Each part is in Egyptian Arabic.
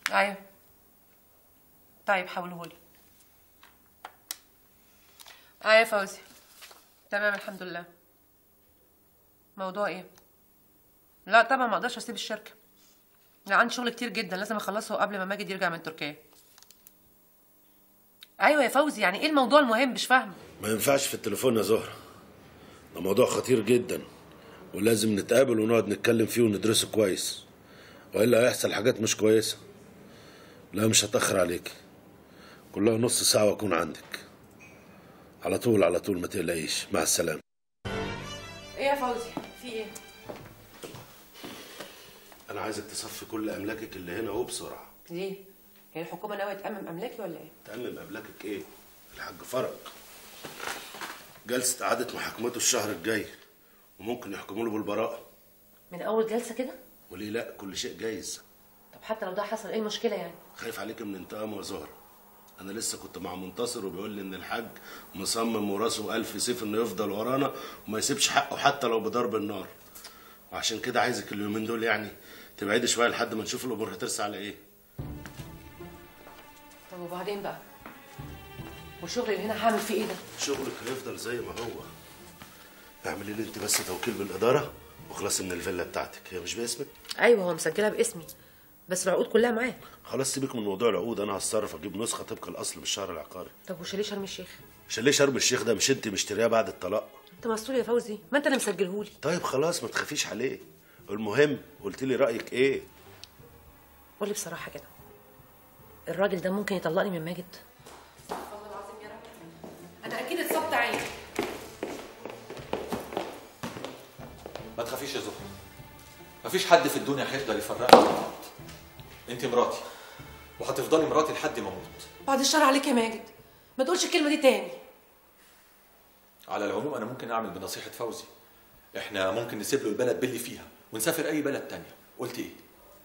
ايوه طيب حولهولي ايوه يا فوزي تمام الحمد لله موضوع ايه لا طبعا ما اقدرش اسيب الشركه لا عندي شغل كتير جدا لازم اخلصه قبل ما ماجد يرجع من تركيا ايوه يا فوزي يعني ايه الموضوع المهم مش فاهمه ما ينفعش في التليفون يا زهرة ده موضوع خطير جدا ولازم نتقابل ونقعد نتكلم فيه وندرسه كويس والا هيحصل حاجات مش كويسة لا مش هتأخر عليك كلها نص ساعة واكون عندك على طول على طول ما تقلقيش مع السلامة ايه يا فوزي في ايه انا عايزك تصفي كل املاكك اللي هنا وبسرعة ليه هي الحكومه ناويه تامم املاكي ولا ايه تأمم املاكك ايه الحاج فرج جلسة إعادة محاكمته الشهر الجاي وممكن يحكموا له بالبراءة من اول جلسه كده وليه لا كل شيء جايز طب حتى لو ده حصل ايه المشكله يعني خايف عليك من انتقام وزهرة انا لسه كنت مع منتصر وبيقول لي ان الحاج مصمم وراسه الف سيف انه يفضل ورانا وما يسيبش حقه حتى لو بضرب النار وعشان كده عايزك اليومين دول يعني تبعدي شويه لحد ما نشوف الامور هترسى على ايه طب وبعدين بقى والشغل اللي هنا هعمل فيه ايه ده شغلك هيفضل زي ما هو اعملي لي انت بس توكيل بالاداره وخلاص من الفيلا بتاعتك هي مش باسمك ايوه هو مسجلها باسمي بس العقود كلها معاه خلاص سيبك من موضوع العقود انا هتصرف اجيب نسخه طبق الاصل بالشهر العقاري طب وشاليه شرم الشيخ شاليه شرم الشيخ ده مش انت مشترياه بعد الطلاق انت مسؤول يا فوزي ما انت اللي مسجلهولي طيب خلاص ما تخافيش عليه المهم قلت لي رايك ايه قولي بصراحه كده الراجل ده ممكن يطلقني من ماجد انا اكيد اتصبت عيني ما تخافيش يا زهرة مفيش حد في الدنيا هيقدر يفرقنا من بعض انت مراتي وهتفضلي مراتي لحد ما اموت بعد الشر عليك يا ماجد ما تقولش الكلمه دي تاني على العموم انا ممكن اعمل بنصيحه فوزي احنا ممكن نسيب له البلد باللي فيها ونسافر اي بلد تانية قلت ايه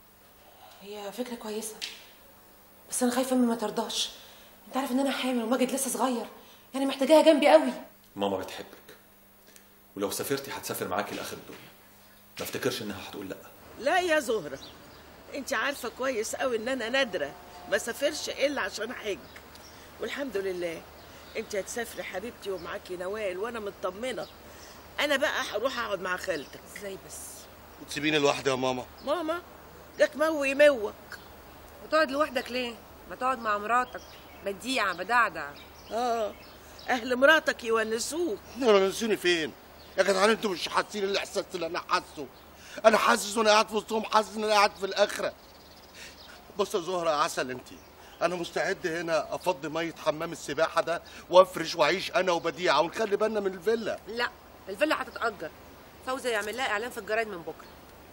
هي فكره كويسه بس انا خايفه امي ما ترضاش انت عارف ان انا حامل وماجد لسه صغير يعني محتاجاها جنبي قوي ماما بتحبك ولو سافرتي هتسافر معاكي لاخر الدنيا ما افتكرش انها هتقول لا لا يا زهرة انت عارفة كويس قوي ان انا نادرة ما سافرش الا عشان حج والحمد لله انت هتسافري حبيبتي ومعاكي نوال وانا مطمنة انا بقى هروح اقعد مع خالتك ازاي بس وتسيبيني لوحدي يا ماما ماما جاك موي موك وتقعد لوحدك ليه ما تقعد مع مراتك بديعه بدعدع اه اهل مراتك يونسوك انا نسوني فين يا جدعان انتوا مش حاسين الاحساس اللي انا حاسه انا حاسس وانا قاعد في وسطهم حاسس ان انا قاعد في الاخره بص يا زهره يا عسل انت انا مستعد هنا افضي ميه حمام السباحه ده وافرش واعيش انا وبديعه ونخلي بالنا من الفيلا لا الفيلا هتتأجر فوزي يعمل لها اعلان في الجرايد من بكره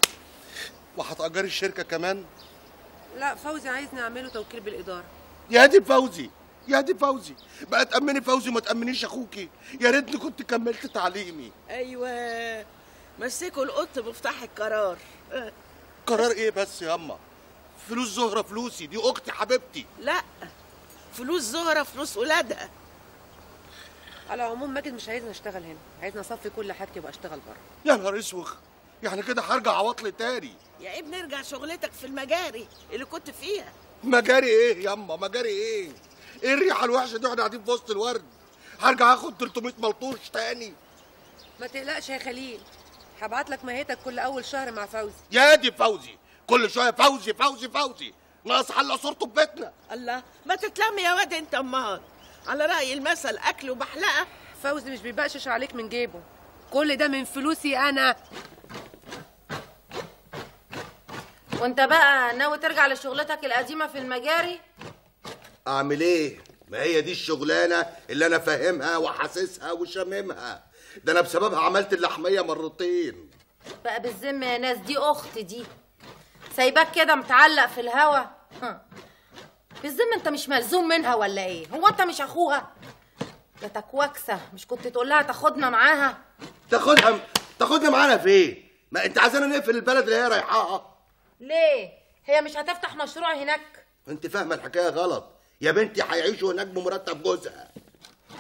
وهتأجري الشركه كمان لا فوزي عايز نعمله توكيل بالاداره يا دي فوزي يا دي فوزي بقى تأمني فوزي وما تأمنيش اخوكي يا ريتني كنت كملت تعليمي ايوه مسكوا القط مفتاح القرار آه. قرار ايه بس ياما فلوس زهره فلوسي دي اختي حبيبتي لا فلوس زهرة فلوس ولادها على العموم ماجد مش عايزني اشتغل هنا عايزني اصفي كل حاجتي وابقى اشتغل بره يا نهار اسوخ يعني كده هرجع عواطلي تاني يا ابني ارجع شغلتك في المجاري اللي كنت فيها مجاري ايه ياما مجاري ايه ايه الريحه الوحشه دي واحنا قاعدين في وسط الورد هرجع اخد 300 ملطوش تاني ما تقلقش يا خليل هبعت لك ماهيتك كل اول شهر مع فوزي يا دي فوزي كل شويه فوزي فوزي فوزي ناقص حلق صورته في بيتنا الله ما تتلم يا واد انت امال على رأي المثل اكل وبحلقه فوزي مش بيبقشش عليك من جيبه كل ده من فلوسي انا وانت بقى ناوي ترجع لشغلتك القديمة في المجاري اعمل ايه ما هي دي الشغلانه اللي انا فاهمها وحاسسها وشاممها ده انا بسببها عملت اللحميه مرتين بقى بالذمة يا ناس دي اخت دي سايباك كده متعلق في الهوا ها. بالذمة انت مش ملزوم منها ولا ايه هو انت مش اخوها ده تكوكسة مش كنت تقول لها تاخدنا معاها تاخدها تاخدنا معانا فين ما انت عايزانا نقفل البلد اللي هي رايحاها ليه هي مش هتفتح مشروع هناك انت فاهمه الحكايه غلط يا بنتي هيعيشوا هناك بمرتب جوزها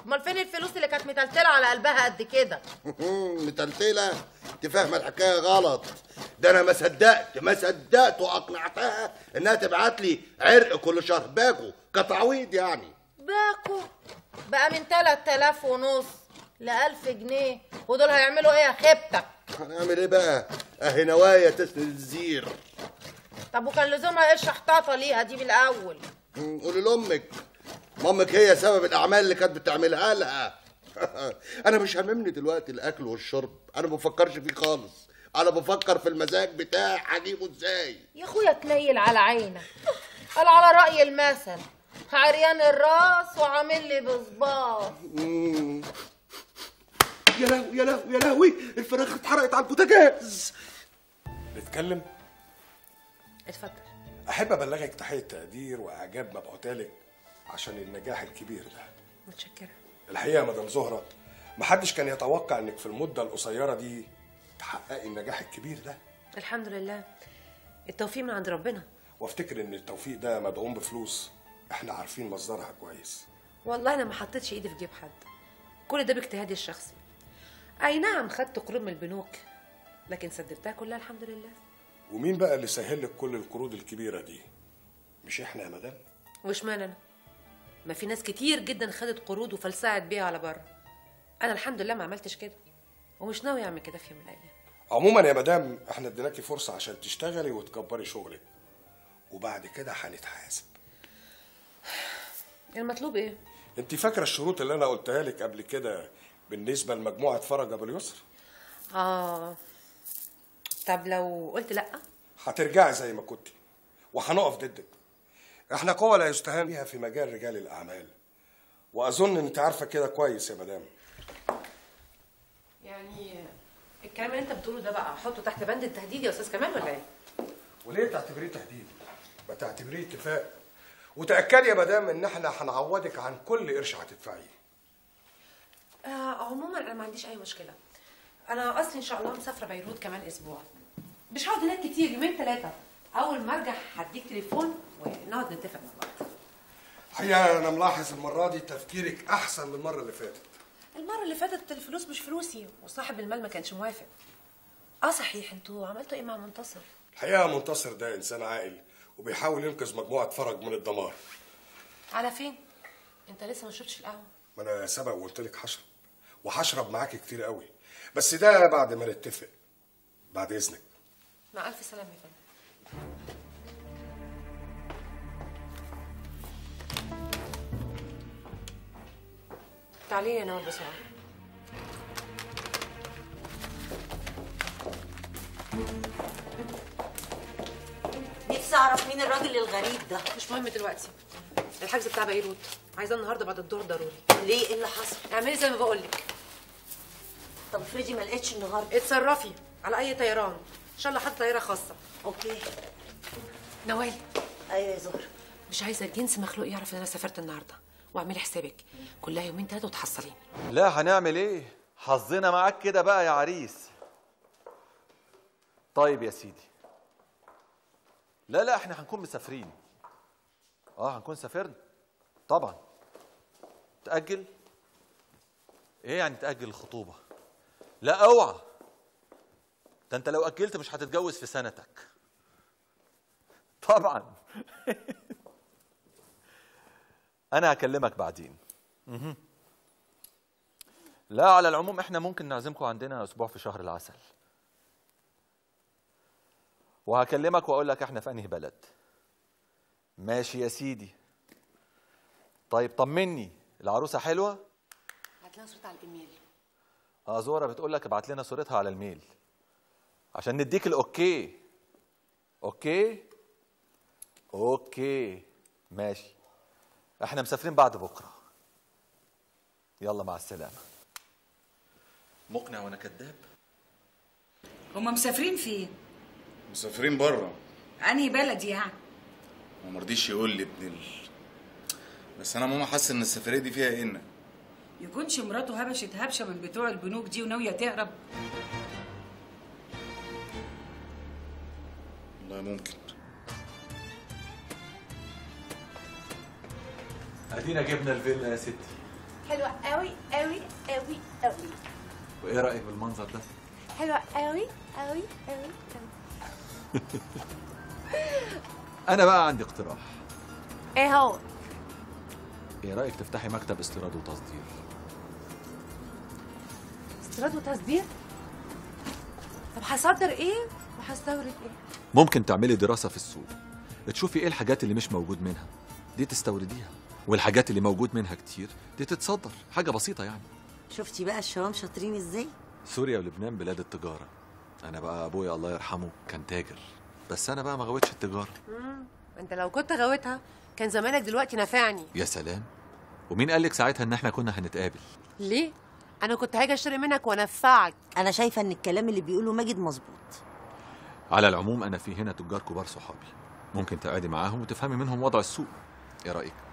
امال فين الفلوس اللي كانت متلتله على قلبها قد كده متلتلة انت فاهمة الحكاية غلط ده انا ما صدقت ما صدقت واقنعتها انها تبعت لي عرق كل شهر باكو كتعويض يعني باكو بقى من 3000 ونص ل 1000 جنيه ودول هيعملوا ايه يا خيبتك هنعمل ايه بقى اهي نوايا تسند الزير طب وكان لزومها ايه الشحطاطه ليها دي من الاول مم، قولي لامك مامك هي سبب الاعمال اللي كانت بتعملها لها انا مش هاممني دلوقتي الاكل والشرب انا ما بفكرش فيه خالص انا بفكر في المزاج بتاعي هجيبه ازاي يا اخويا تنيل على عينك قال على رأي المثل عريان الراس وعامل لي بصباص مم. يا لهوي يا لهوي يا لهوي الفراخ اتحرقت على البوتاجاز نتكلم اتفضل احب ابلغك تحيه تقدير واعجاب مبعوتالك عشان النجاح الكبير ده متشكره الحقيقه يا مدام زهره محدش كان يتوقع انك في المده القصيره دي تحققي النجاح الكبير ده الحمد لله التوفيق من عند ربنا وافتكر ان التوفيق ده مدعوم بفلوس احنا عارفين مصدرها كويس والله انا ما حطيتش ايدي في جيب حد كل ده باجتهادي الشخصي اي نعم خدت قروض من البنوك لكن سددتها كلها الحمد لله ومين بقى اللي سهل لك كل القروض الكبيره دي مش احنا يا مدام واشمعنى انا ما في ناس كتير جدا خدت قروض وفلسعت بيها على بره انا الحمد لله ما عملتش كده ومش ناوي اعمل كده في يوم من الايام عموما يا مدام احنا اديناكي فرصه عشان تشتغلي وتكبري شغلك وبعد كده هنتحاسب المطلوب ايه انت فاكره الشروط اللي انا قلتها لك قبل كده بالنسبه لمجموعه فرج ابو اليسر اه طب لو قلت لا هترجعي زي ما كنتي وهنقف ضدك احنا قوة لا يستهان بيها في مجال رجال الاعمال واظن انت عارفه كده كويس يا مدام يعني الكلام اللي انت بتقوله ده بقى احطه تحت بند التهديد يا استاذ كمال ولا ايه وليه تعتبريه تهديد ما تعتبريه اتفاق وتاكدي يا مدام ان احنا هنعوضك عن كل قرش هتدفعيه آه عموما انا ما عنديش اي مشكله انا اصلي ان شاء الله مسافره بيروت كمان اسبوع مش هقعد هناك كتير يومين ثلاثه اول ما ارجع هديك تليفون ونقعد نتفق مع بعض الحقيقه انا ملاحظ المره دي تفكيرك احسن من المره اللي فاتت المره اللي فاتت الفلوس مش فلوسي وصاحب المال ما كانش موافق اه صحيح انتوا عملتوا ايه مع منتصر الحقيقه منتصر ده انسان عاقل وبيحاول ينقذ مجموعه فرج من الدمار على فين انت لسه ما شربتش القهوه ما انا سبق وقلت لك هشرب وهشرب معاك كتير قوي بس ده بعد ما نتفق بعد اذنك مع الف سلامه يا فندم تعالي يا نور بسرعه نفسي اعرف مين الراجل الغريب ده مش مهم دلوقتي الحجز بتاع بيروت عايزاه النهارده بعد الظهر ضروري ليه ايه اللي حصل اعملي زي ما بقول لك طب افرضي ما لقيتش النهارده اتصرفي على اي طيران ان شاء الله حتى طياره خاصه اوكي نوال ايوه يا زهر مش عايزه جنس مخلوق يعرف ان انا سافرت النهارده واعملي حسابك كلها يومين ثلاثه وتحصليني لا هنعمل ايه حظنا معاك كده بقى يا عريس طيب يا سيدي لا لا احنا هنكون مسافرين اه هنكون سافرنا طبعا تأجل ايه يعني تأجل الخطوبة لا اوعى ده انت لو أجلت مش هتتجوز في سنتك طبعا انا هكلمك بعدين مهم. لا على العموم احنا ممكن نعزمكم عندنا اسبوع في شهر العسل وهكلمك واقول لك احنا في انهي بلد ماشي يا سيدي طيب طمني العروسه حلوه هات لها صورتها على الايميل اه زوره بتقول لك ابعت لنا صورتها على الميل عشان نديك الاوكي اوكي اوكي ماشي احنا مسافرين بعد بكره يلا مع السلامه مقنع وانا كذاب هما مسافرين فين؟ مسافرين بره انهي بلد يعني؟ وما رضيش يقول لي ابن ال... بس انا ماما حاسه ان السفريه دي فيها ان يكونش مراته هبشت هبشه من بتوع البنوك دي وناويه تهرب والله ممكن ادينا جبنا الفيلا يا ستي حلوة قوي قوي قوي قوي وايه رايك بالمنظر ده حلوة قوي قوي قوي قوي انا بقى عندي اقتراح ايه هو ايه رايك تفتحي مكتب استيراد وتصدير استيراد وتصدير طب هصدر ايه وهستورد ايه ممكن تعملي دراسه في السوق تشوفي ايه الحاجات اللي مش موجود منها دي تستورديها والحاجات اللي موجود منها كتير دي تتصدر حاجه بسيطه يعني شفتي بقى الشباب شاطرين ازاي سوريا ولبنان بلاد التجاره انا بقى ابويا الله يرحمه كان تاجر بس انا بقى ما غويتش التجاره مم. انت لو كنت غويتها كان زمانك دلوقتي نافعني يا سلام ومين قال لك ساعتها ان احنا كنا هنتقابل ليه انا كنت هاجي اشتري منك وانفعك انا شايفه ان الكلام اللي بيقوله ماجد مظبوط على العموم انا في هنا تجار كبار صحابي ممكن تقعدي معاهم وتفهمي منهم وضع السوق ايه رايك